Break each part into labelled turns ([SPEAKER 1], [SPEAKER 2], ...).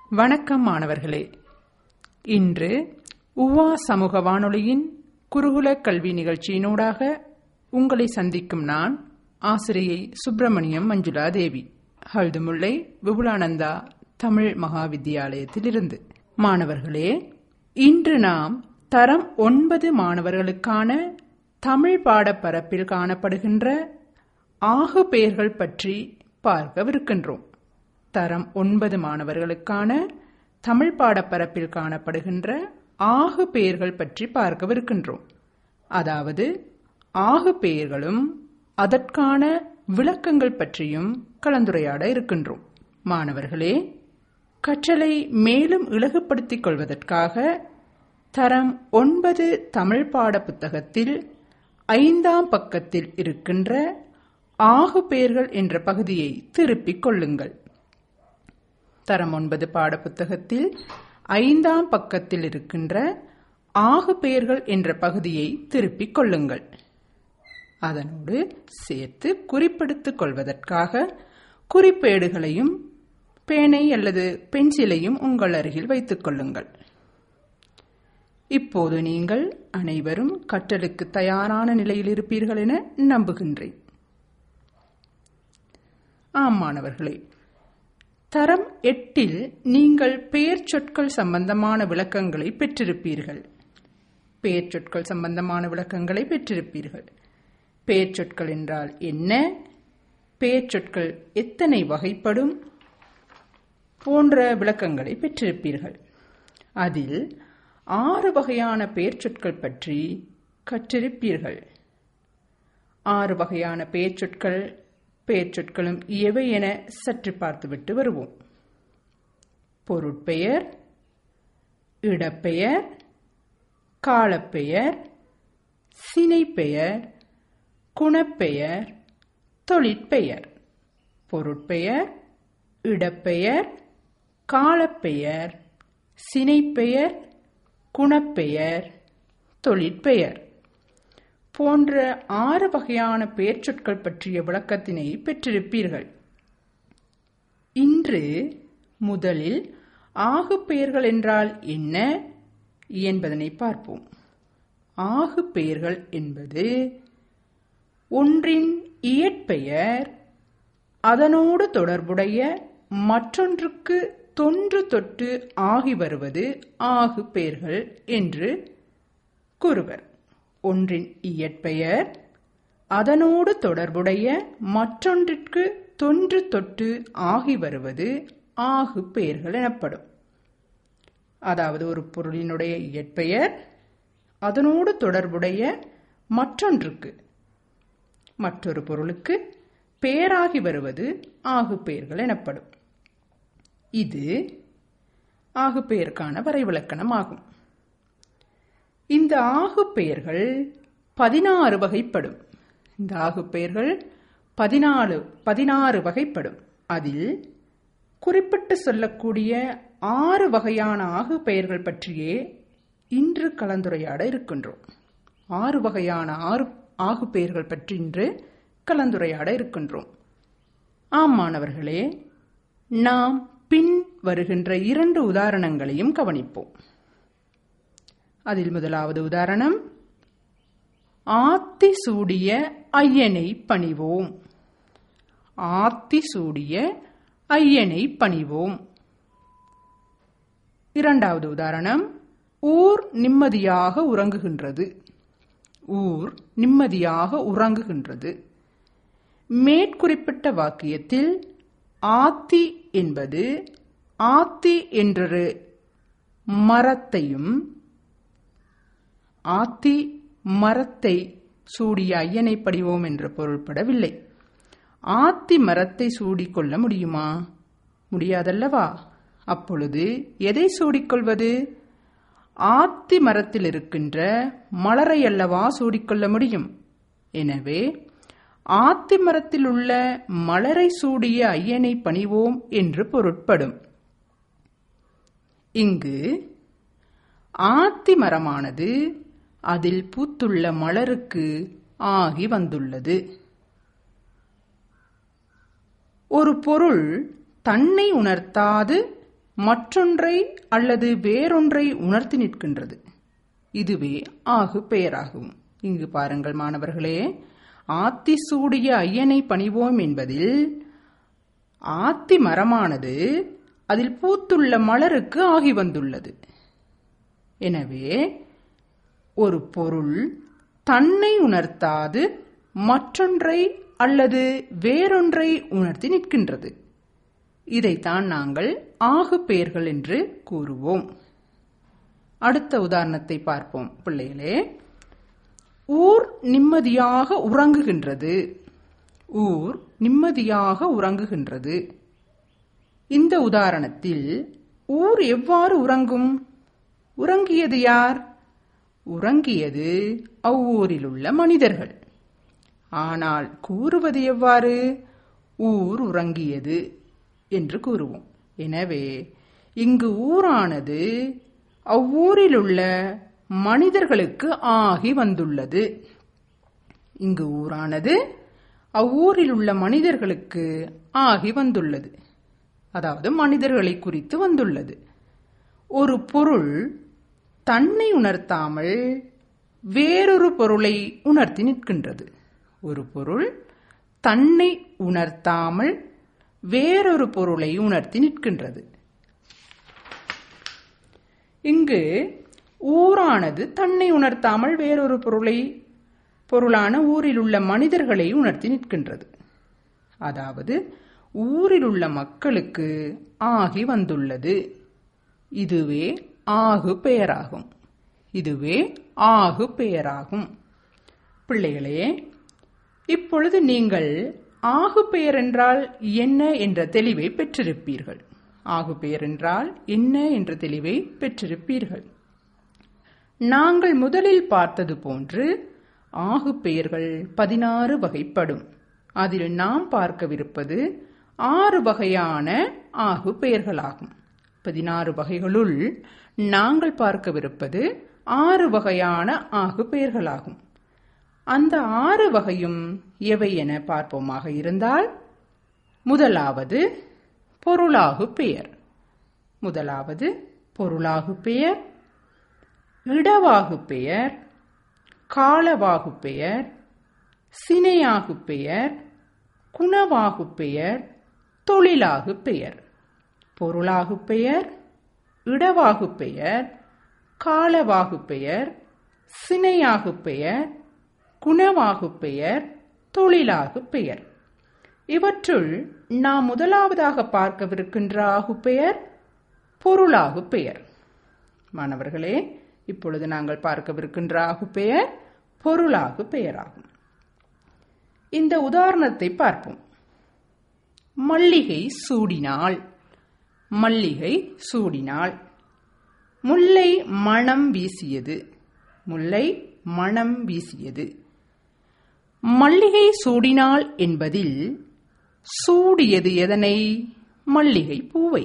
[SPEAKER 1] வணக்கம் மாணவர்களே இன்று உவா சமூக வானொலியின் குருகுல கல்வி நிகழ்ச்சியினூடாக உங்களை சந்திக்கும் நான் ஆசிரியை சுப்பிரமணியம் மஞ்சுளா தேவி ஹல்துமுல்லை விபுலானந்தா தமிழ் மகாவித்தியாலயத்திலிருந்து மாணவர்களே இன்று நாம் தரம் ஒன்பது மாணவர்களுக்கான தமிழ் பாடப்பரப்பில் காணப்படுகின்ற ஆகு பெயர்கள் பற்றி பார்க்கவிருக்கின்றோம் தரம் ஒன்பது மாணவர்களுக்கான தமிழ் பாடப்பரப்பில் காணப்படுகின்ற ஆகு பெயர்கள் பற்றி பார்க்கவிருக்கின்றோம் அதாவது ஆகு பெயர்களும் அதற்கான விளக்கங்கள் பற்றியும் கலந்துரையாட இருக்கின்றோம் மாணவர்களே கற்றலை மேலும் இலகுப்படுத்திக் கொள்வதற்காக தரம் ஒன்பது தமிழ் பாட புத்தகத்தில் ஐந்தாம் பக்கத்தில் இருக்கின்ற ஆகு பெயர்கள் என்ற பகுதியை திருப்பிக் கொள்ளுங்கள் தரம் ஒன்பது பாடப்புத்தகத்தில் ஐந்தாம் பக்கத்தில் இருக்கின்ற ஆகு பெயர்கள் என்ற பகுதியை திருப்பிக் கொள்ளுங்கள் அதனோடு சேர்த்து குறிப்பெடுத்துக் கொள்வதற்காக குறிப்பேடுகளையும் பேனை அல்லது பென்சிலையும் உங்கள் அருகில் வைத்துக் கொள்ளுங்கள் இப்போது நீங்கள் அனைவரும் கற்றலுக்கு தயாரான நிலையில் இருப்பீர்கள் என நம்புகின்றேன் ஆம் மாணவர்களே தரம் எட்டில் நீங்கள் பெயர் சொற்கள் சம்பந்தமான விளக்கங்களை பெற்றிருப்பீர்கள் பெயர் சொற்கள் சம்பந்தமான விளக்கங்களை பெற்றிருப்பீர்கள் பெயர் சொற்கள் என்றால் என்ன பெயர் சொற்கள் எத்தனை வகைப்படும் போன்ற விளக்கங்களை பெற்றிருப்பீர்கள் அதில் ஆறு வகையான பெயர் சொற்கள் பற்றி கற்றிருப்பீர்கள் ஆறு வகையான பெயர் சொற்கள் பெயர் சொற்களும் எவை என சற்று பார்த்துவிட்டு வருவோம் பொருட்பெயர் இடப்பெயர் காலப்பெயர் சினைப்பெயர் குணப்பெயர் தொழிற்பெயர் பொருட்பெயர் இடப்பெயர் காலப்பெயர் சினைப்பெயர் குணப்பெயர் தொழிற்பெயர் போன்ற ஆறு வகையான பெயர்ச்சொற்கள் பற்றிய விளக்கத்தினை பெற்றிருப்பீர்கள் இன்று முதலில் ஆகு பெயர்கள் என்றால் என்ன என்பதனை பார்ப்போம் ஆகு பெயர்கள் என்பது ஒன்றின் இயற்பெயர் அதனோடு தொடர்புடைய மற்றொன்றுக்கு தொன்று தொட்டு ஆகி வருவது ஆகு பெயர்கள் என்று கூறுவர் ஒன்றின் இயற்பெயர் அதனோடு தொடர்புடைய மற்றொன்றிற்கு தொன்று தொட்டு ஆகி வருவது ஆகு பெயர்கள் எனப்படும் அதாவது ஒரு பொருளினுடைய இயற்பெயர் அதனோடு தொடர்புடைய மற்றொன்றுக்கு மற்றொரு பொருளுக்கு பெயராகி வருவது ஆகு பெயர்கள் எனப்படும் இது ஆகு பெயருக்கான வரைவிலக்கணம் ஆகும் இந்த ஆகு பெயர்கள் பதினாறு வகைப்படும் இந்த ஆகு பெயர்கள் பதினாலு பதினாறு வகைப்படும் அதில் குறிப்பிட்டு சொல்லக்கூடிய ஆறு வகையான ஆகு பெயர்கள் பற்றியே இன்று கலந்துரையாட இருக்கின்றோம் ஆறு வகையான ஆறு ஆகு பெயர்கள் பற்றி இன்று கலந்துரையாட இருக்கின்றோம் ஆம் மாணவர்களே நாம் பின் வருகின்ற இரண்டு உதாரணங்களையும் கவனிப்போம் அதில் முதலாவது உதாரணம் ஆத்தி சூடிய ஐயனை பணிவோம் ஆத்தி சூடிய ஐயனை பணிவோம் இரண்டாவது உதாரணம் ஊர் நிம்மதியாக உறங்குகின்றது ஊர் நிம்மதியாக உறங்குகின்றது மேற்குறிப்பிட்ட வாக்கியத்தில் ஆத்தி என்பது ஆத்தி என்றொரு மரத்தையும் ஆத்தி மரத்தை சூடிய ஐயனை படிவோம் என்று பொருள்படவில்லை ஆத்தி மரத்தை சூடிக்கொள்ள முடியுமா முடியாதல்லவா அப்பொழுது எதை சூடிக்கொள்வது ஆத்தி மரத்தில் இருக்கின்ற மலரை அல்லவா சூடிக்கொள்ள முடியும் எனவே ஆத்தி மரத்தில் உள்ள மலரை சூடிய ஐயனை பணிவோம் என்று பொருட்படும் இங்கு ஆத்தி மரமானது அதில் பூத்துள்ள மலருக்கு ஆகி வந்துள்ளது ஒரு பொருள் தன்னை உணர்த்தாது மற்றொன்றை அல்லது வேறொன்றை உணர்த்தி நிற்கின்றது இதுவே ஆகு பெயராகும் இங்கு பாருங்கள் மாணவர்களே ஆத்தி சூடிய ஐயனை பணிவோம் என்பதில் ஆத்தி மரமானது அதில் பூத்துள்ள மலருக்கு ஆகி வந்துள்ளது எனவே ஒரு பொருள் தன்னை உணர்த்தாது மற்றொன்றை அல்லது வேறொன்றை உணர்த்தி நிற்கின்றது இதைத்தான் நாங்கள் ஆகு பெயர்கள் என்று கூறுவோம் அடுத்த உதாரணத்தை பார்ப்போம் பிள்ளைகளே ஊர் நிம்மதியாக உறங்குகின்றது ஊர் நிம்மதியாக உறங்குகின்றது இந்த உதாரணத்தில் ஊர் எவ்வாறு உறங்கும் உறங்கியது யார் உறங்கியது அவ்வூரில் உள்ள மனிதர்கள் ஆனால் கூறுவது எவ்வாறு ஊர் உறங்கியது என்று கூறுவோம் எனவே இங்கு ஊரானது அவ்வூரில் உள்ள மனிதர்களுக்கு ஆகி வந்துள்ளது இங்கு ஊரானது அவ்வூரில் உள்ள மனிதர்களுக்கு ஆகி வந்துள்ளது அதாவது மனிதர்களை குறித்து வந்துள்ளது ஒரு பொருள் தன்னை உணர்த்தாமல் வேறொரு பொருளை உணர்த்தி நிற்கின்றது ஒரு பொருள் தன்னை உணர்த்தாமல் வேறொரு பொருளை உணர்த்தி நிற்கின்றது இங்கு ஊரானது தன்னை உணர்த்தாமல் வேறொரு பொருளை பொருளான ஊரில் உள்ள மனிதர்களை உணர்த்தி நிற்கின்றது அதாவது ஊரில் உள்ள மக்களுக்கு ஆகி வந்துள்ளது இதுவே ஆகு பெயராகும் இதுவே ஆகு பெயராகும் பிள்ளைகளே இப்பொழுது நீங்கள் ஆகு பெயர் என்றால் என்ன என்ற தெளிவை பெற்றிருப்பீர்கள் ஆகு பெயர் என்றால் என்ன என்ற தெளிவை பெற்றிருப்பீர்கள் நாங்கள் முதலில் பார்த்தது போன்று ஆகு பெயர்கள் பதினாறு வகைப்படும் அதில் நாம் பார்க்கவிருப்பது ஆறு வகையான ஆகு பெயர்களாகும் பதினாறு வகைகளுள் நாங்கள் பார்க்கவிருப்பது ஆறு வகையான ஆகு பெயர்களாகும் அந்த ஆறு வகையும் எவை என பார்ப்போமாக இருந்தால் முதலாவது பொருளாகு பெயர் முதலாவது பொருளாகு பெயர் இடவாகு பெயர் காலவாகு பெயர் சினையாகு பெயர் குணவாகு பெயர் தொழிலாகு பெயர் பொருளாகு பெயர் இடவாகு பெயர் காலவாகு பெயர் சினையாகு பெயர் குணவாகு பெயர் தொழிலாகு பெயர் இவற்றுள் நாம் முதலாவதாக பார்க்கவிருக்கின்ற ஆகு பெயர் பொருளாகு பெயர் மாணவர்களே இப்பொழுது நாங்கள் பார்க்கவிருக்கின்ற ஆகு பெயர் பொருளாகு பெயராகும் இந்த உதாரணத்தை பார்ப்போம் மல்லிகை சூடினாள் மல்லிகை சூடினாள் முல்லை மணம் வீசியது முல்லை மணம் வீசியது மல்லிகை சூடினாள் என்பதில் சூடியது எதனை மல்லிகை பூவை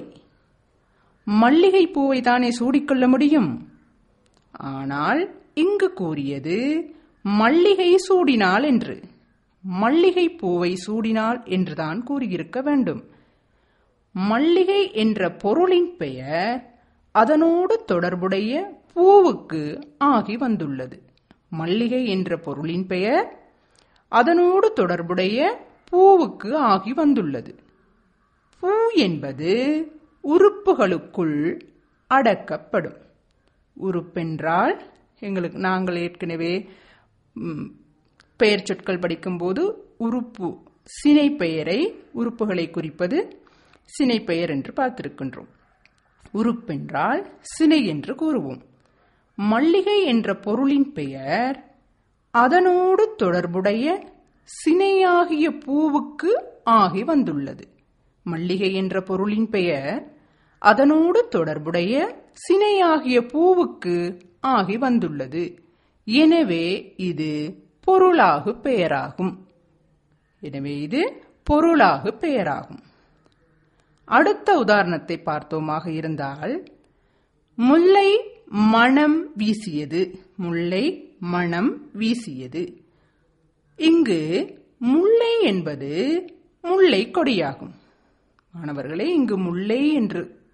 [SPEAKER 1] மல்லிகை பூவை தானே சூடிக்கொள்ள முடியும் ஆனால் இங்கு கூறியது மல்லிகை சூடினாள் என்று மல்லிகை பூவை சூடினாள் என்றுதான் கூறியிருக்க வேண்டும் மல்லிகை என்ற பொருளின் பெயர் அதனோடு தொடர்புடைய பூவுக்கு ஆகி வந்துள்ளது மல்லிகை என்ற பொருளின் பெயர் அதனோடு தொடர்புடைய பூவுக்கு ஆகி வந்துள்ளது பூ என்பது உறுப்புகளுக்குள் அடக்கப்படும் உறுப்பென்றால் எங்களுக்கு நாங்கள் ஏற்கனவே ம், பெயர் சொற்கள் படிக்கும்போது உறுப்பு சினை பெயரை உறுப்புகளை குறிப்பது சினை பெயர் என்று பார்த்திருக்கின்றோம் உறுப்பென்றால் சினை என்று கூறுவோம் மல்லிகை என்ற பொருளின் பெயர் அதனோடு தொடர்புடைய சினையாகிய பூவுக்கு ஆகி வந்துள்ளது மல்லிகை என்ற பொருளின் பெயர் அதனோடு தொடர்புடைய சினையாகிய பூவுக்கு ஆகி வந்துள்ளது எனவே இது பொருளாகு பெயராகும் எனவே இது பொருளாகு பெயராகும் அடுத்த உதாரணத்தை பார்த்தோமாக இருந்தால் முல்லை மணம் வீசியது முல்லை மணம் வீசியது இங்கு முல்லை என்பது முல்லை கொடியாகும் மாணவர்களே இங்கு முல்லை என்று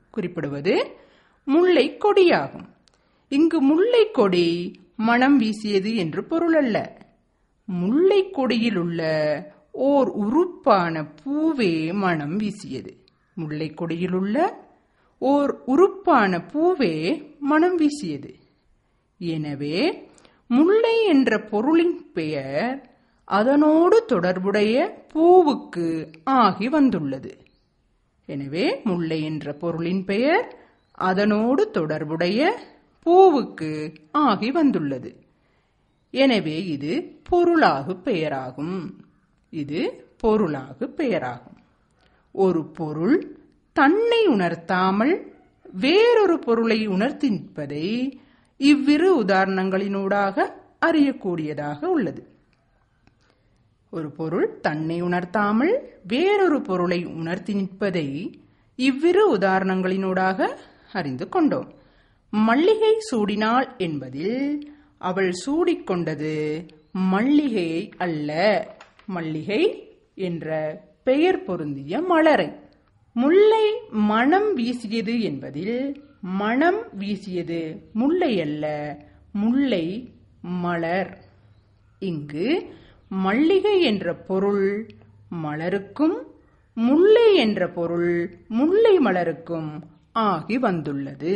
[SPEAKER 1] குறிப்பிடுவது முல்லை கொடியாகும் இங்கு முல்லை கொடி மனம் வீசியது என்று பொருள் அல்ல முல்லை கொடியில் உள்ள ஓர் உறுப்பான பூவே மனம் வீசியது முல்லை கொடியில் உள்ள ஓர் உறுப்பான பூவே மனம் வீசியது எனவே முல்லை என்ற பொருளின் பெயர் அதனோடு தொடர்புடைய பூவுக்கு ஆகி வந்துள்ளது எனவே முல்லை என்ற பொருளின் பெயர் அதனோடு தொடர்புடைய பூவுக்கு ஆகி வந்துள்ளது எனவே இது பொருளாகு பெயராகும் இது பொருளாகு பெயராகும் ஒரு பொருள் தன்னை உணர்த்தாமல் வேறொரு பொருளை உணர்த்தி நிற்பதை இவ்விரு உதாரணங்களினூடாக அறியக்கூடியதாக உள்ளது ஒரு பொருள் தன்னை உணர்த்தாமல் வேறொரு பொருளை உணர்த்தி நிற்பதை இவ்விரு உதாரணங்களினூடாக அறிந்து கொண்டோம் மல்லிகை சூடினாள் என்பதில் அவள் சூடிக்கொண்டது மல்லிகையை அல்ல மல்லிகை என்ற பெயர் பொருந்திய மலரை முல்லை மனம் வீசியது என்பதில் மனம் வீசியது முல்லை அல்ல முல்லை மலர் இங்கு மல்லிகை என்ற பொருள் மலருக்கும் முல்லை என்ற பொருள் முல்லை மலருக்கும் ஆகி வந்துள்ளது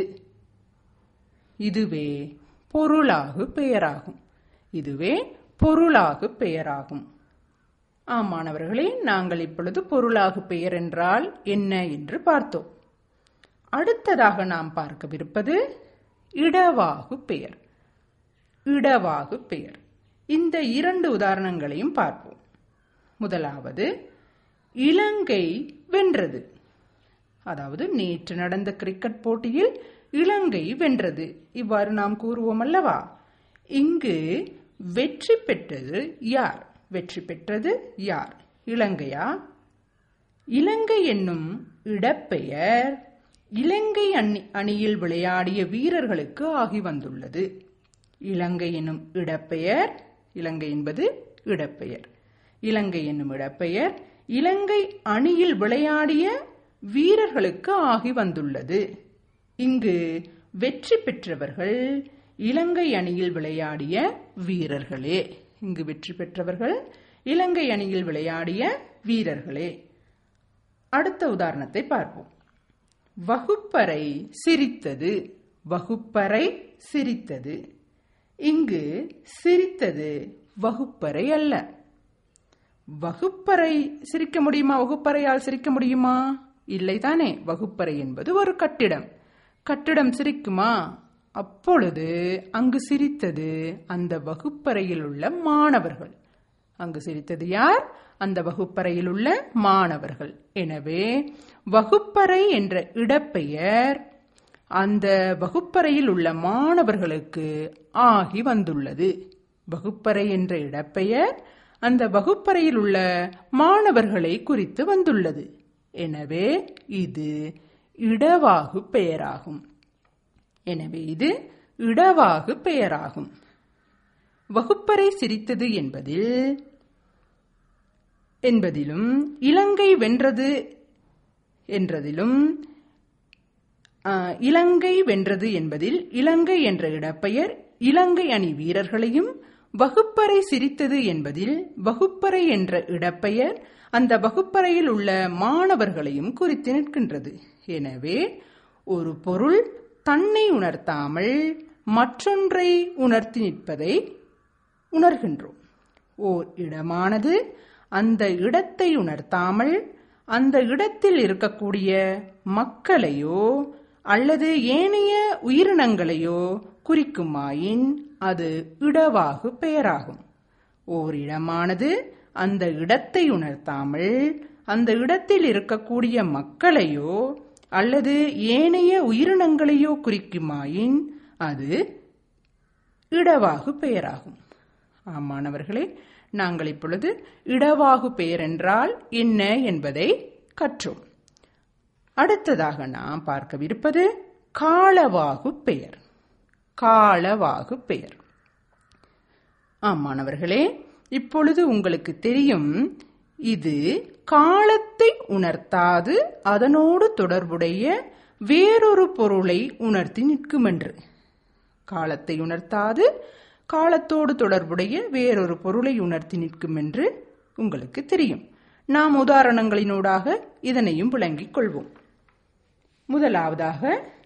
[SPEAKER 1] இதுவே பொருளாகு பெயராகும் இதுவே பொருளாகு பெயராகும் ஆம் மாணவர்களே நாங்கள் இப்பொழுது பொருளாகு பெயர் என்றால் என்ன என்று பார்த்தோம் அடுத்ததாக நாம் பார்க்கவிருப்பது இடவாகு பெயர் இடவாகு பெயர் இந்த இரண்டு உதாரணங்களையும் பார்ப்போம் முதலாவது இலங்கை வென்றது அதாவது நேற்று நடந்த கிரிக்கெட் போட்டியில் இலங்கை வென்றது இவ்வாறு நாம் கூறுவோம் அல்லவா இங்கு வெற்றி பெற்றது யார் வெற்றி பெற்றது யார் இலங்கையா இலங்கை என்னும் இடப்பெயர் இலங்கை அணி அணியில் விளையாடிய வீரர்களுக்கு ஆகி வந்துள்ளது இலங்கை என்னும் இடப்பெயர் இலங்கை என்பது இடப்பெயர் இலங்கை என்னும் இடப்பெயர் இலங்கை அணியில் விளையாடிய வீரர்களுக்கு ஆகி வந்துள்ளது இங்கு வெற்றி பெற்றவர்கள் இலங்கை அணியில் விளையாடிய வீரர்களே இங்கு வெற்றி பெற்றவர்கள் இலங்கை அணியில் விளையாடிய வீரர்களே அடுத்த உதாரணத்தை பார்ப்போம் வகுப்பறை சிரித்தது வகுப்பறை சிரித்தது இங்கு சிரித்தது வகுப்பறை அல்ல வகுப்பறை சிரிக்க முடியுமா வகுப்பறையால் சிரிக்க முடியுமா இல்லைதானே வகுப்பறை என்பது ஒரு கட்டிடம் கட்டிடம் சிரிக்குமா அப்பொழுது அங்கு சிரித்தது அந்த வகுப்பறையில் உள்ள மாணவர்கள் அங்கு சிரித்தது யார் அந்த வகுப்பறையில் உள்ள மாணவர்கள் எனவே வகுப்பறை என்ற இடப்பெயர் அந்த வகுப்பறையில் உள்ள மாணவர்களுக்கு ஆகி வந்துள்ளது வகுப்பறை என்ற இடப்பெயர் அந்த வகுப்பறையில் உள்ள மாணவர்களை குறித்து வந்துள்ளது எனவே இது இடவாகு பெயராகும் எனவே இது இடவாகு பெயராகும் வகுப்பறை சிரித்தது என்பதில் என்பதிலும் இலங்கை வென்றது என்றதிலும் இலங்கை வென்றது என்பதில் இலங்கை என்ற இடப்பெயர் இலங்கை அணி வீரர்களையும் வகுப்பறை சிரித்தது என்பதில் வகுப்பறை என்ற இடப்பெயர் அந்த வகுப்பறையில் உள்ள மாணவர்களையும் குறித்து நிற்கின்றது எனவே ஒரு பொருள் தன்னை உணர்த்தாமல் மற்றொன்றை உணர்த்தி நிற்பதை உணர்கின்றோம் ஓர் இடமானது அந்த இடத்தை உணர்த்தாமல் அந்த இடத்தில் இருக்கக்கூடிய மக்களையோ அல்லது ஏனைய உயிரினங்களையோ குறிக்குமாயின் அது இடவாகு பெயராகும் ஓர் இடமானது அந்த இடத்தை உணர்த்தாமல் அந்த இடத்தில் இருக்கக்கூடிய மக்களையோ அல்லது ஏனைய உயிரினங்களையோ குறிக்குமாயின் அது இடவாகு பெயராகும் ஆமாணவர்களே நாங்கள் இப்பொழுது இடவாகு பெயர் என்றால் என்ன என்பதை கற்றோம் அடுத்ததாக நாம் பார்க்கவிருப்பது காலவாகு பெயர் காலவாகு பெயர் ஆமாணவர்களே இப்பொழுது உங்களுக்கு தெரியும் இது காலத்தை உணர்த்தாது அதனோடு தொடர்புடைய வேறொரு பொருளை உணர்த்தி நிற்கும் என்று காலத்தை உணர்த்தாது காலத்தோடு தொடர்புடைய வேறொரு பொருளை உணர்த்தி நிற்கும் என்று உங்களுக்கு தெரியும் நாம் உதாரணங்களினூடாக இதனையும் விளங்கிக் கொள்வோம் முதலாவதாக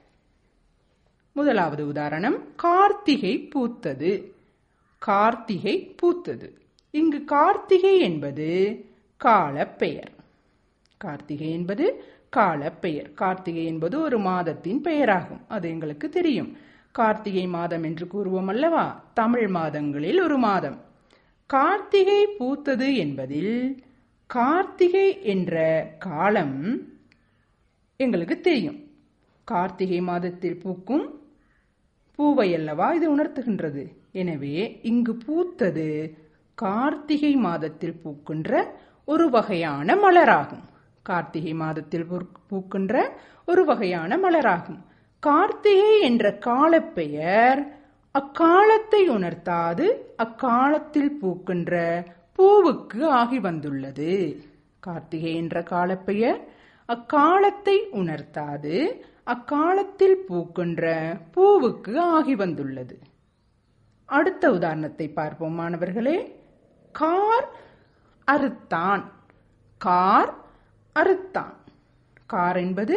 [SPEAKER 1] முதலாவது உதாரணம் கார்த்திகை பூத்தது கார்த்திகை பூத்தது இங்கு கார்த்திகை என்பது காலப்பெயர் கார்த்திகை என்பது காலப்பெயர் கார்த்திகை என்பது ஒரு மாதத்தின் பெயராகும் அது எங்களுக்கு தெரியும் கார்த்திகை மாதம் என்று கூறுவோம் அல்லவா தமிழ் மாதங்களில் ஒரு மாதம் கார்த்திகை பூத்தது என்பதில் கார்த்திகை என்ற காலம் எங்களுக்கு தெரியும் கார்த்திகை மாதத்தில் பூக்கும் பூவை அல்லவா இது உணர்த்துகின்றது எனவே இங்கு பூத்தது கார்த்திகை மாதத்தில் பூக்கின்ற ஒரு வகையான மலராகும் கார்த்திகை மாதத்தில் பூக்கின்ற ஒரு வகையான மலராகும் கார்த்திகை என்ற காலப்பெயர் அக்காலத்தை உணர்த்தாது அக்காலத்தில் பூக்கின்ற பூவுக்கு ஆகி வந்துள்ளது கார்த்திகை என்ற காலப்பெயர் அக்காலத்தை உணர்த்தாது அக்காலத்தில் பூக்கின்ற பூவுக்கு ஆகி வந்துள்ளது அடுத்த உதாரணத்தை பார்ப்போம் மாணவர்களே கார் அறுத்தான் கார் அறுத்தான் கார் என்பது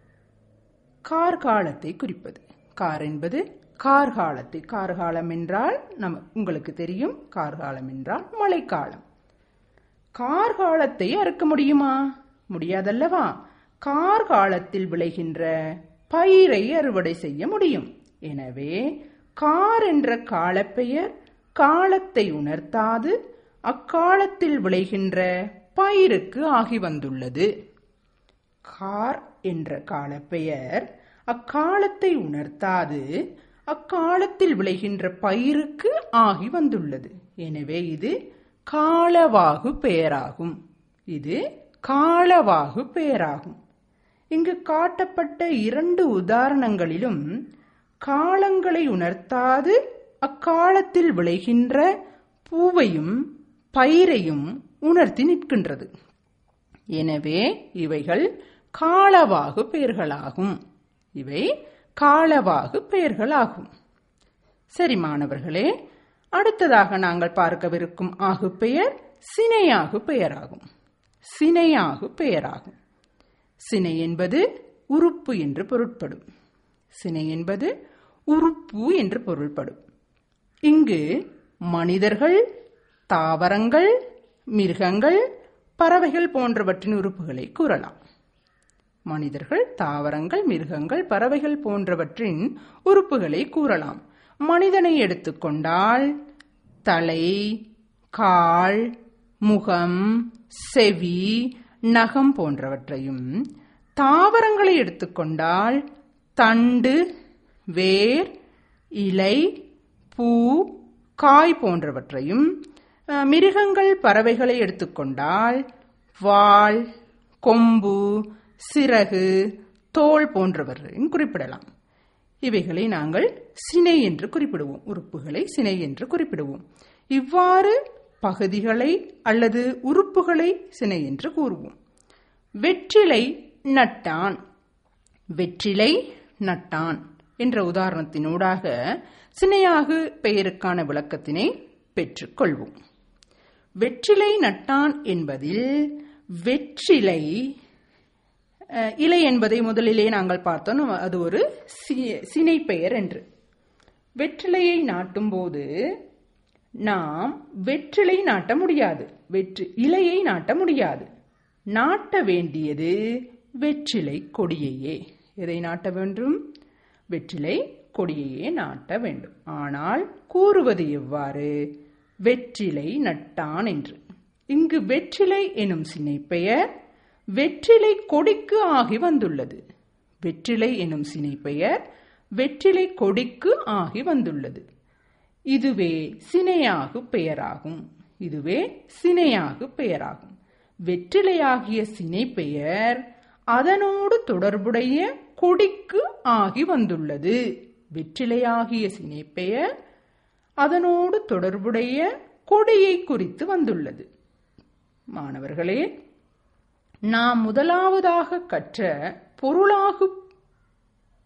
[SPEAKER 1] கார்காலத்தை குறிப்பது கார் என்பது கார்காலத்தை கார்காலம் என்றால் நம்ம உங்களுக்கு தெரியும் கார்காலம் என்றால் மழைக்காலம் கார்காலத்தை அறுக்க முடியுமா முடியாதல்லவா கார்காலத்தில் விளைகின்ற பயிரை அறுவடை செய்ய முடியும் எனவே கார் என்ற காலப்பெயர் காலத்தை உணர்த்தாது அக்காலத்தில் விளைகின்ற பயிருக்கு ஆகி வந்துள்ளது கார் என்ற காலப்பெயர் அக்காலத்தை உணர்த்தாது அக்காலத்தில் விளைகின்ற பயிருக்கு ஆகி வந்துள்ளது எனவே இது காலவாகு பெயராகும் இது காலவாகு பெயராகும் இங்கு காட்டப்பட்ட இரண்டு உதாரணங்களிலும் காலங்களை உணர்த்தாது அக்காலத்தில் விளைகின்ற பூவையும் பயிரையும் உணர்த்தி நிற்கின்றது எனவே இவைகள் காலவாகு பெயர்களாகும் இவை காலவாகு பெயர்களாகும் சரி மாணவர்களே அடுத்ததாக நாங்கள் பார்க்கவிருக்கும் ஆகு பெயர் சினையாகு பெயராகும் சினையாகு பெயராகும் சினை என்பது உறுப்பு என்று பொருட்படும் சினை என்பது உறுப்பு என்று பொருள்படும் இங்கு மனிதர்கள் தாவரங்கள் மிருகங்கள் பறவைகள் போன்றவற்றின் உறுப்புகளை கூறலாம் மனிதர்கள் தாவரங்கள் மிருகங்கள் பறவைகள் போன்றவற்றின் உறுப்புகளை கூறலாம் மனிதனை எடுத்துக்கொண்டால் தலை கால் முகம் செவி நகம் போன்றவற்றையும் தாவரங்களை எடுத்துக்கொண்டால் தண்டு வேர் இலை பூ காய் போன்றவற்றையும் மிருகங்கள் பறவைகளை எடுத்துக்கொண்டால் வால் கொம்பு சிறகு தோல் போன்றவற்றையும் குறிப்பிடலாம் இவைகளை நாங்கள் சினை என்று குறிப்பிடுவோம் உறுப்புகளை சினை என்று குறிப்பிடுவோம் இவ்வாறு பகுதிகளை அல்லது உறுப்புகளை சினை என்று கூறுவோம் வெற்றிலை நட்டான் வெற்றிலை நட்டான் என்ற உதாரணத்தினூடாக சினையாகு பெயருக்கான விளக்கத்தினை பெற்றுக்கொள்வோம் வெற்றிலை நட்டான் என்பதில் வெற்றிலை இலை என்பதை முதலிலே நாங்கள் பார்த்தோம் அது ஒரு சினை பெயர் என்று வெற்றிலையை நாட்டும் போது நாம் வெற்றிலை நாட்ட முடியாது வெற்றி இலையை நாட்ட முடியாது நாட்ட வேண்டியது வெற்றிலை கொடியையே எதை நாட்ட வேண்டும் வெற்றிலை கொடியையே நாட்ட வேண்டும் ஆனால் கூறுவது எவ்வாறு வெற்றிலை நட்டான் என்று இங்கு வெற்றிலை எனும் சினைப்பெயர் வெற்றிலை கொடிக்கு ஆகி வந்துள்ளது வெற்றிலை எனும் சினைப்பெயர் வெற்றிலை கொடிக்கு ஆகி வந்துள்ளது இதுவே சினையாகு பெயராகும் இதுவே சினையாகு பெயராகும் வெற்றிலையாகிய சினை பெயர் அதனோடு தொடர்புடைய கொடிக்கு ஆகி வந்துள்ளது வெற்றிலையாகிய சினை பெயர் அதனோடு தொடர்புடைய கொடியை குறித்து வந்துள்ளது மாணவர்களே நாம் முதலாவதாக கற்ற பொருளாகு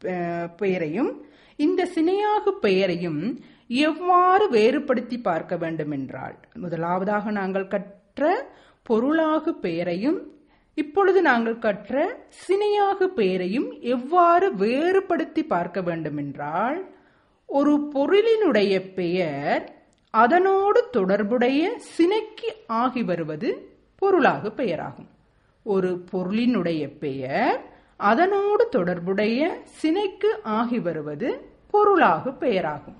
[SPEAKER 1] அஹ், பெயரையும் இந்த சினையாகு பெயரையும் எவ்வாறு வேறுபடுத்தி பார்க்க வேண்டும் என்றால் முதலாவதாக நாங்கள் கற்ற பொருளாகு பெயரையும் இப்பொழுது நாங்கள் கற்ற சினையாகு பெயரையும் எவ்வாறு வேறுபடுத்தி பார்க்க வேண்டும் என்றால் ஒரு பொருளினுடைய பெயர் அதனோடு தொடர்புடைய சினைக்கு ஆகி வருவது பொருளாகு பெயராகும் ஒரு பொருளினுடைய பெயர் அதனோடு தொடர்புடைய சினைக்கு ஆகி வருவது பொருளாகு பெயராகும்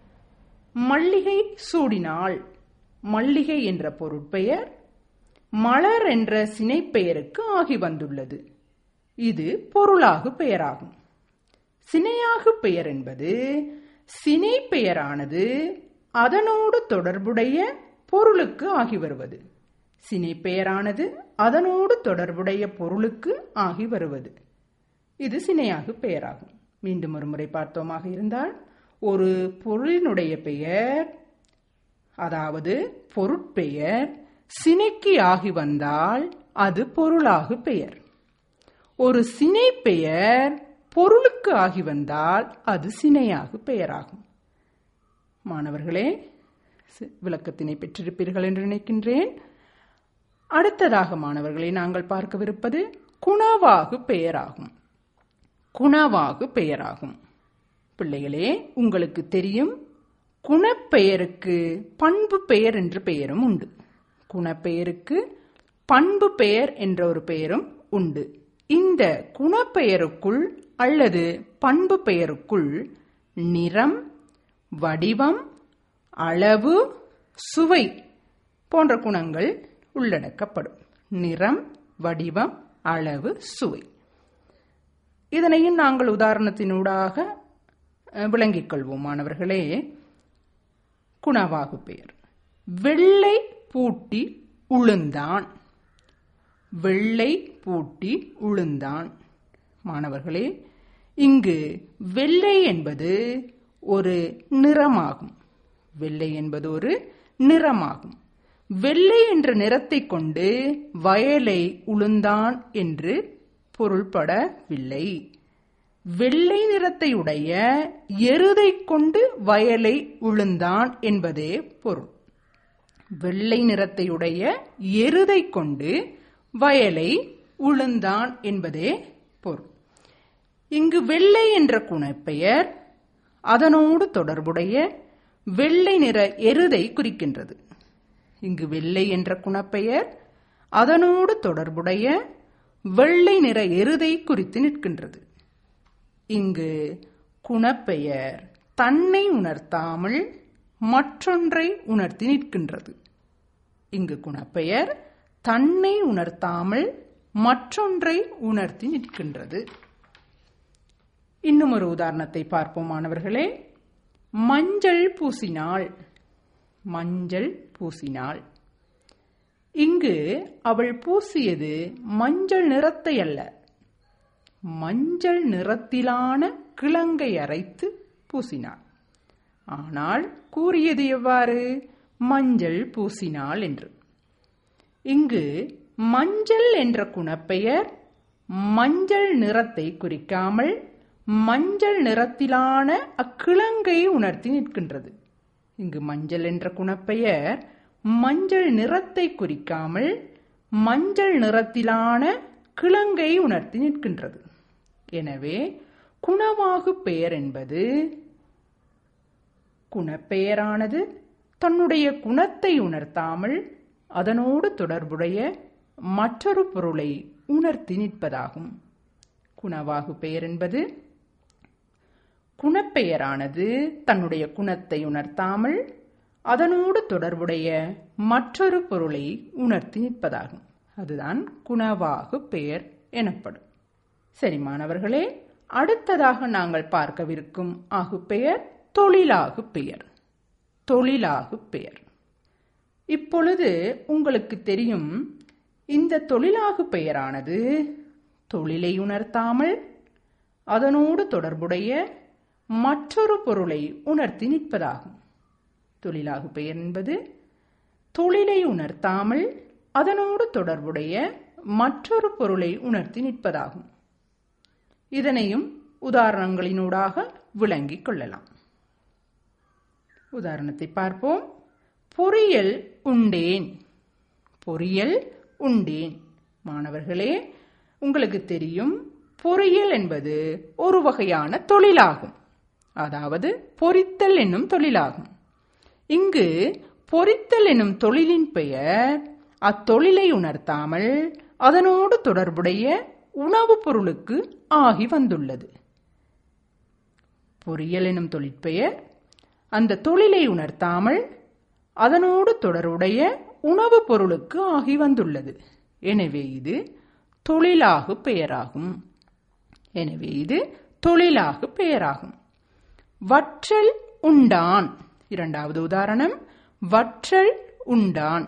[SPEAKER 1] மல்லிகை சூடினாள் மல்லிகை என்ற பொருட்பெயர் மலர் என்ற சினைப்பெயருக்கு ஆகி வந்துள்ளது இது பொருளாகு பெயராகும் சினையாகு பெயர் என்பது சினை பெயரானது அதனோடு தொடர்புடைய பொருளுக்கு ஆகி வருவது சினை பெயரானது அதனோடு தொடர்புடைய பொருளுக்கு ஆகி வருவது இது சினையாகு பெயராகும் மீண்டும் ஒரு முறை பார்த்தோமாக இருந்தால் ஒரு பொருளினுடைய பெயர் அதாவது பொருட்பெயர் சினைக்கு ஆகி வந்தால் அது பொருளாகு பெயர் ஒரு சினை பெயர் பொருளுக்கு ஆகி வந்தால் அது சினையாகு பெயராகும் மாணவர்களே சி- விளக்கத்தினை பெற்றிருப்பீர்கள் என்று நினைக்கின்றேன் அடுத்ததாக மாணவர்களை நாங்கள் பார்க்கவிருப்பது குணவாகு பெயராகும் குணவாகு பெயராகும் பிள்ளைகளே உங்களுக்கு தெரியும் குணப்பெயருக்கு பண்பு பெயர் என்ற பெயரும் உண்டு குணப்பெயருக்கு பண்பு பெயர் என்ற ஒரு பெயரும் உண்டு இந்த குணப்பெயருக்குள் அல்லது பண்பு பெயருக்குள் நிறம் வடிவம் அளவு சுவை போன்ற குணங்கள் உள்ளடக்கப்படும் நிறம் வடிவம் அளவு சுவை இதனையும் நாங்கள் உதாரணத்தினூடாக அஹ், விளங்கிக் கொள்வோம் மாணவர்களே குணவாகு பெயர் வெள்ளை பூட்டி உளுந்தான் வெள்ளை பூட்டி உளுந்தான் மாணவர்களே இங்கு வெள்ளை என்பது ஒரு நிறமாகும் வெள்ளை என்பது ஒரு நிறமாகும் வெள்ளை என்ற நிறத்தை கொண்டு வயலை உளுந்தான் என்று பொருள்படவில்லை வெள்ளை நிறத்தை உடைய எருதை கொண்டு வயலை உளுந்தான் என்பதே பொருள் வெள்ளை நிறத்தையுடைய எருதை கொண்டு வயலை உளுந்தான் என்பதே பொருள் இங்கு வெள்ளை என்ற குணப்பெயர் அதனோடு தொடர்புடைய வெள்ளை நிற எருதை குறிக்கின்றது இங்கு வெள்ளை என்ற குணப்பெயர் அதனோடு தொடர்புடைய வெள்ளை நிற எருதை குறித்து நிற்கின்றது இங்கு குணப்பெயர் தன்னை உணர்த்தாமல் மற்றொன்றை உணர்த்தி நிற்கின்றது இங்கு குணப்பெயர் தன்னை உணர்த்தாமல் மற்றொன்றை உணர்த்தி நிற்கின்றது இன்னும் ஒரு உதாரணத்தை பார்ப்போம் மாணவர்களே மஞ்சள் பூசினாள் மஞ்சள் பூசினாள் இங்கு அவள் பூசியது மஞ்சள் நிறத்தை அல்ல மஞ்சள் நிறத்திலான கிழங்கை அரைத்து பூசினாள் ஆனால் கூறியது எவ்வாறு மஞ்சள் பூசினாள் என்று இங்கு மஞ்சள் என்ற குணப்பெயர் மஞ்சள் நிறத்தை குறிக்காமல் மஞ்சள் நிறத்திலான அக்கிழங்கை உணர்த்தி நிற்கின்றது இங்கு மஞ்சள் என்ற குணப்பெயர் மஞ்சள் நிறத்தை குறிக்காமல் மஞ்சள் நிறத்திலான கிழங்கை உணர்த்தி நிற்கின்றது எனவே குணவாகு பெயர் என்பது குணப்பெயரானது தன்னுடைய குணத்தை உணர்த்தாமல் அதனோடு தொடர்புடைய மற்றொரு பொருளை உணர்த்தி நிற்பதாகும் குணவாகு பெயர் என்பது குணப்பெயரானது தன்னுடைய குணத்தை உணர்த்தாமல் அதனோடு தொடர்புடைய மற்றொரு பொருளை உணர்த்தி நிற்பதாகும் அதுதான் குணவாகு பெயர் எனப்படும் சரி மாணவர்களே அடுத்ததாக நாங்கள் பார்க்கவிருக்கும் ஆகு பெயர் தொழிலாகு பெயர் தொழிலாகு பெயர் இப்பொழுது உங்களுக்கு தெரியும் இந்த தொழிலாகு பெயரானது தொழிலை உணர்த்தாமல் அதனோடு தொடர்புடைய மற்றொரு பொருளை உணர்த்தி நிற்பதாகும் தொழிலாகு பெயர் என்பது தொழிலை உணர்த்தாமல் அதனோடு தொடர்புடைய மற்றொரு பொருளை உணர்த்தி நிற்பதாகும் இதனையும் உதாரணங்களினூடாக விளங்கிக் கொள்ளலாம் உதாரணத்தை பார்ப்போம் பொரியல் உண்டேன் பொரியல் உண்டேன் மாணவர்களே உங்களுக்கு தெரியும் பொறியியல் என்பது ஒரு வகையான தொழிலாகும் அதாவது பொறித்தல் என்னும் தொழிலாகும் இங்கு பொறித்தல் என்னும் தொழிலின் பெயர் அத்தொழிலை உணர்த்தாமல் அதனோடு தொடர்புடைய உணவுப் பொருளுக்கு ஆகி வந்துள்ளது பொறியியல் எனும் தொழிற்பெயர் அந்த தொழிலை உணர்த்தாமல் அதனோடு தொடர்புடைய உணவுப் பொருளுக்கு ஆகி வந்துள்ளது எனவே இது தொழிலாகு பெயராகும் எனவே இது தொழிலாகு பெயராகும் வற்றல் உண்டான் இரண்டாவது உதாரணம் வற்றல் உண்டான்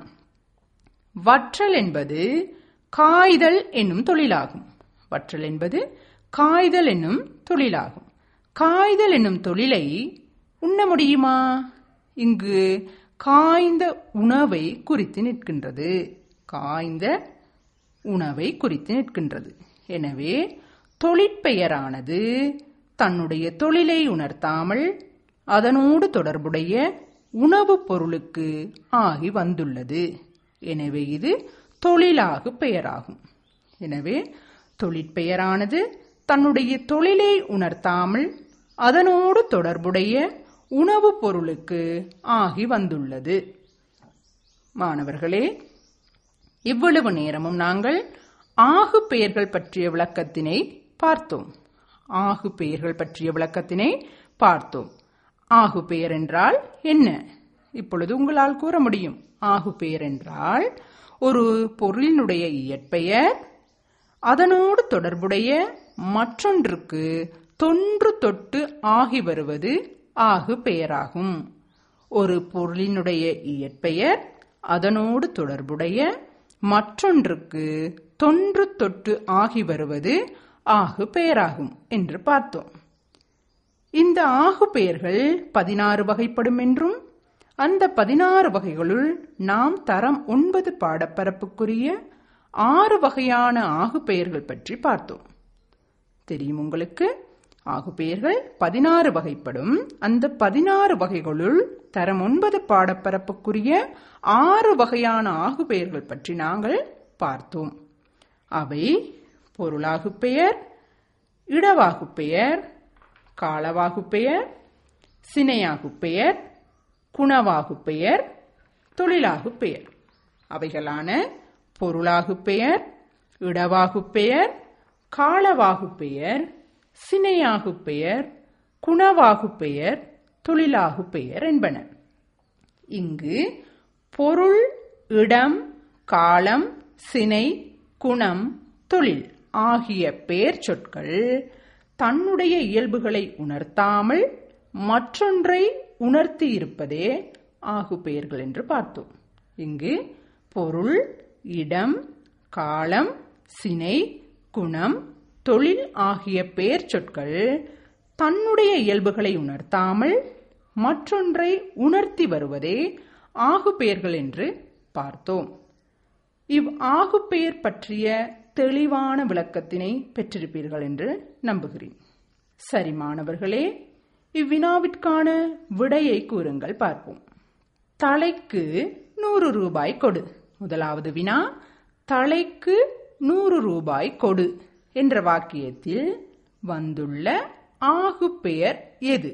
[SPEAKER 1] வற்றல் என்பது காய்தல் என்னும் தொழிலாகும் வற்றல் என்பது காய்தல் என்னும் தொழிலாகும் காய்தல் என்னும் தொழிலை உண்ண முடியுமா இங்கு காய்ந்த உணவை குறித்து நிற்கின்றது காய்ந்த உணவை குறித்து நிற்கின்றது எனவே தொழிற்பெயரானது தன்னுடைய தொழிலை உணர்த்தாமல் அதனோடு தொடர்புடைய உணவுப் பொருளுக்கு ஆகி வந்துள்ளது எனவே இது தொழிலாகு பெயராகும் எனவே தொழிற்பெயரானது தன்னுடைய தொழிலை உணர்த்தாமல் அதனோடு தொடர்புடைய உணவுப் பொருளுக்கு ஆகி வந்துள்ளது மாணவர்களே இவ்வளவு நேரமும் நாங்கள் ஆகு பெயர்கள் பற்றிய விளக்கத்தினை பார்த்தோம் ஆகு பெயர்கள் பற்றிய விளக்கத்தினை பார்த்தோம் ஆகு பெயர் என்றால் என்ன இப்பொழுது உங்களால் கூற முடியும் ஆகு பெயர் என்றால் ஒரு பொருளினுடைய இயற்பெயர் அதனோடு தொடர்புடைய மற்றொன்றுக்கு தொன்று தொட்டு ஆகி வருவது ஆகு பெயராகும் ஒரு பொருளினுடைய இயற்பெயர் அதனோடு தொடர்புடைய மற்றொன்றுக்கு தொன்று தொட்டு ஆகி வருவது ஆகு பெயராகும் என்று பார்த்தோம் இந்த ஆகு பெயர்கள் பதினாறு வகைப்படும் என்றும் அந்த பதினாறு வகைகளுள் நாம் தரம் ஒன்பது பாடப்பரப்புக்குரிய ஆறு வகையான ஆகு பெயர்கள் பற்றி பார்த்தோம் தெரியும் உங்களுக்கு ஆகு பெயர்கள் பதினாறு வகைப்படும் அந்த பதினாறு வகைகளுள் தரம் ஒன்பது பாடப்பரப்புக்குரிய ஆறு வகையான ஆகு பெயர்கள் பற்றி நாங்கள் பார்த்தோம் அவை பொருளாகு பெயர் இடவாகு பெயர் காலவாகு பெயர் சினையாகு பெயர் குணவாகு பெயர் தொழிலாகு பெயர் அவைகளான பொருளாகு பெயர் இடவாகு பெயர் காலவாகு பெயர் சினையாகு பெயர் குணவாகு பெயர் தொழிலாகு பெயர் என்பன இங்கு பொருள் இடம் காலம் சினை குணம் தொழில் ஆகிய பெயர் சொற்கள் தன்னுடைய இயல்புகளை உணர்த்தாமல் மற்றொன்றை உணர்த்தி இருப்பதே ஆகு பெயர்கள் என்று பார்த்தோம் இங்கு பொருள் இடம் காலம் சினை குணம் தொழில் ஆகிய பெயர் சொற்கள் தன்னுடைய இயல்புகளை உணர்த்தாமல் மற்றொன்றை உணர்த்தி வருவதே ஆகு பெயர்கள் என்று பார்த்தோம் இவ் ஆகு பெயர் பற்றிய தெளிவான விளக்கத்தினை பெற்றிருப்பீர்கள் என்று நம்புகிறேன் சரி மாணவர்களே இவ்வினாவிற்கான விடையை கூறுங்கள் பார்ப்போம் தலைக்கு நூறு ரூபாய் கொடு முதலாவது வினா தலைக்கு நூறு ரூபாய் கொடு என்ற வாக்கியத்தில் வந்துள்ள ஆகு பெயர் எது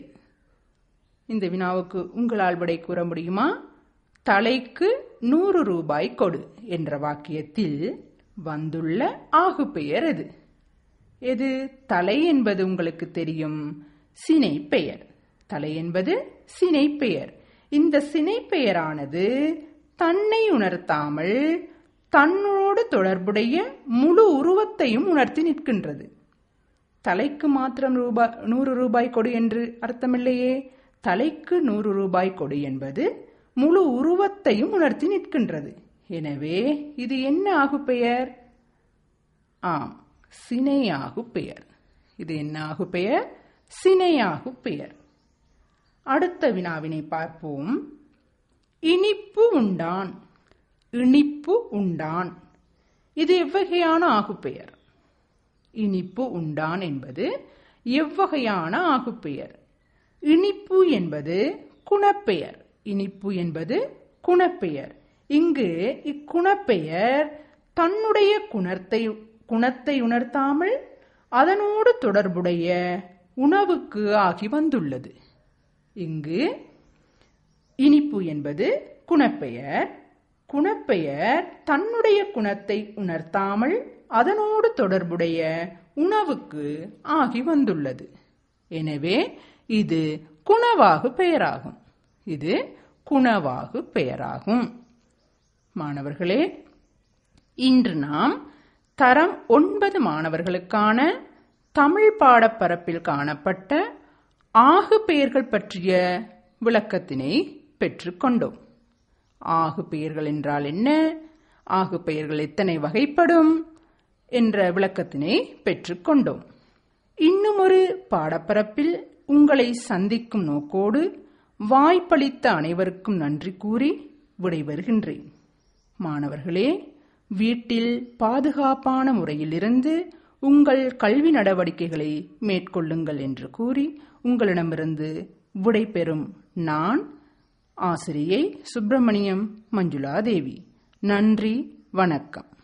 [SPEAKER 1] இந்த வினாவுக்கு உங்களால் விடை கூற முடியுமா தலைக்கு நூறு ரூபாய் கொடு என்ற வாக்கியத்தில் வந்துள்ள ஆகு பெயர் எது எது தலை என்பது உங்களுக்கு தெரியும் சினை பெயர் தலை என்பது சினை பெயர் இந்த சினை பெயரானது தன்னை உணர்த்தாமல் தன்னோடு தொடர்புடைய முழு உருவத்தையும் உணர்த்தி நிற்கின்றது தலைக்கு மாத்திரம் ரூபாய் நூறு ரூபாய் கொடு என்று அர்த்தமில்லையே தலைக்கு நூறு ரூபாய் கொடு என்பது முழு உருவத்தையும் உணர்த்தி நிற்கின்றது எனவே இது என்ன ஆகு பெயர் ஆம் சினையாகு பெயர் இது என்ன ஆகு பெயர் சினையாகு பெயர் அடுத்த வினாவினை பார்ப்போம் இனிப்பு உண்டான் இனிப்பு உண்டான் இது எவ்வகையான ஆகு பெயர் இனிப்பு உண்டான் என்பது எவ்வகையான ஆகுப்பெயர் இனிப்பு என்பது குணப்பெயர் இனிப்பு என்பது குணப்பெயர் இங்கு இக்குணப்பெயர் தன்னுடைய குணத்தை குணத்தை உணர்த்தாமல் அதனோடு தொடர்புடைய உணவுக்கு ஆகி வந்துள்ளது இங்கு இனிப்பு என்பது குணப்பெயர் குணப்பெயர் தன்னுடைய குணத்தை உணர்த்தாமல் அதனோடு தொடர்புடைய உணவுக்கு ஆகி வந்துள்ளது எனவே இது குணவாகு பெயராகும் இது குணவாகு பெயராகும் மாணவர்களே இன்று நாம் தரம் ஒன்பது மாணவர்களுக்கான தமிழ் பாடப்பரப்பில் காணப்பட்ட ஆகு பெயர்கள் பற்றிய விளக்கத்தினை பெற்றுக்கொண்டோம் ஆகு பெயர்கள் என்றால் என்ன ஆகு பெயர்கள் எத்தனை வகைப்படும் என்ற விளக்கத்தினை பெற்றுக்கொண்டோம் இன்னும் ஒரு பாடப்பரப்பில் உங்களை சந்திக்கும் நோக்கோடு வாய்ப்பளித்த அனைவருக்கும் நன்றி கூறி விடைபெறுகின்றேன் மாணவர்களே வீட்டில் பாதுகாப்பான முறையில் இருந்து உங்கள் கல்வி நடவடிக்கைகளை மேற்கொள்ளுங்கள் என்று கூறி உங்களிடமிருந்து விடைபெறும் நான் ஆசிரியை சுப்பிரமணியம் மஞ்சுளா தேவி நன்றி வணக்கம்